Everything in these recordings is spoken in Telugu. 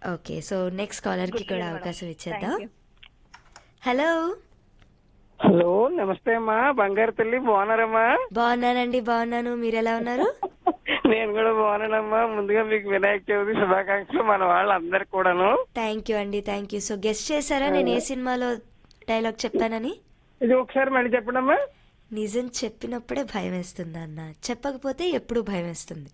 ఓకే సో నెక్స్ట్ కాలర్ కి కూడా అవకాశం ఇచ్చేద్దాం Thank you. హలో హలో నమస్తే అమ్మా బంగారు తల్లి బాగున్నారమ్మా బాగున్నానండి బాగున్నాను మీరు ఎలా ఉన్నారు నేను కూడా బాగున్నానమ్మా ముందుగా మీకు వినాయక చవితి శుభాకాంక్షలు మన వాళ్ళందరికి కూడాను థ్యాంక్ యూ అండి థ్యాంక్ యూ సో గెస్ట్ చేశారా నేను ఏ సినిమాలో డైలాగ్ చెప్పానని ఇది ఒకసారి మళ్ళీ చెప్పండమ్మా నిజం చెప్పినప్పుడే భయం వేస్తుంది అన్న చెప్పకపోతే ఎప్పుడు భయం వేస్తుంది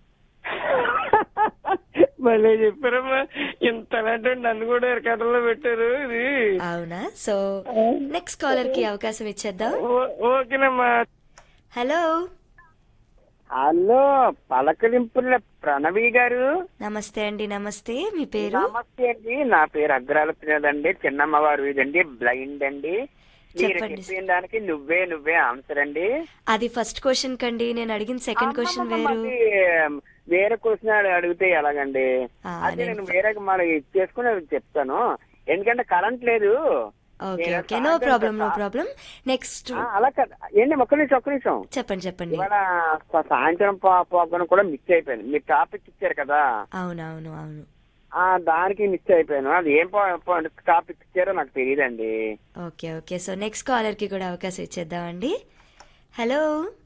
మళ్ళీ చెప్పారమ్మా ఇంత అంటే నన్ను కూడా ఎరకాటంలో పెట్టారు ఇది అవునా సో నెక్స్ట్ కాలర్ కి అవకాశం ఇచ్చేద్దాం ఓ- ఓకేనమ్మా హలో హలో పలకలింపుల ప్రణవి గారు నమస్తే అండి నమస్తే మీ పేరు నమస్తే అండి నా పేరు అగ్రాల ప్రియదండి చిన్నమ్మవారు ఇదండి బ్లైండ్ అండి మీరు చెప్పండి. చెప్పిన దానికి నువ్వే నువ్వే ఆన్సర్ అండి అది ఫస్ట్ క్వశ్చన్ కండి నేను అడిగిన సెకండ్ క్వశ్చన్ వేరు అది వేరే క్వశ్చన్ అడిగితే ఎలాగండి ఆ, అదే నేను నేను వేరే మరి చేసుకుని చెప్తాను ఎందుకంటే కరెంట్ లేదు ఓకే నేను ఓకే నో సాయంత్రం ప్రాబ్లం నో సా- ప్రాబ్లం నెక్స్ట్ ఆ, అలా కదా ఏంటి ఒక్క నిమిషం ఒక్క నిమిషం చెప్పండి చెప్పండి ఇవాళ సా- సాయంత్రం ప్రోగ్రామ్ కూడా మిస్ అయిపోయింది మీరు టాపిక్ ఇచ్చారు కదా అవునవును అవును ఆ దానికి మిస్ అయిపోయాను అది ఏం టాపిక్ ఇచ్చారో నాకు తెలియదండి okay okay so next caller కి కూడా అవకాశం ఇచ్చేద్దామండి హలో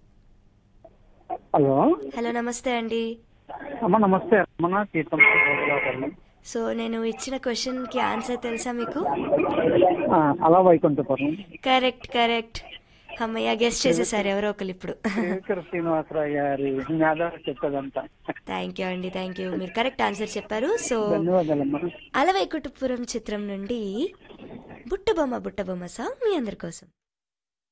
హలో హలో నమస్తే అండి అమ్మ నమస్తే అమ్మ సీతం గోగులాపల్లి. సో నేను ఇచ్చిన క్వశ్చన్ కి ఆన్సర్ తెలుసా మీకు ఆ, అలా వైకుంఠపురం కరెక్ట్ కరెక్ట్ అమ్మయ్య గెస్ట్ చేసేసారు ఎవరో ఒకరు ఇప్పుడు శేఖర్ శ్రీనివాసరావు గారి జ్ఞాపకం చెప్పదంతా థ్యాంక్ యూ అండి థ్యాంక్ యూ మీరు కరెక్ట్ ఆన్సర్ చెప్పారు సో ధన్యవాదాలమ్మా అలవైకుంఠపురం చిత్రం నుండి బుట్టబొమ్మ బుట్టబొమ్మ సాంగ్ మీ అందరి కోసం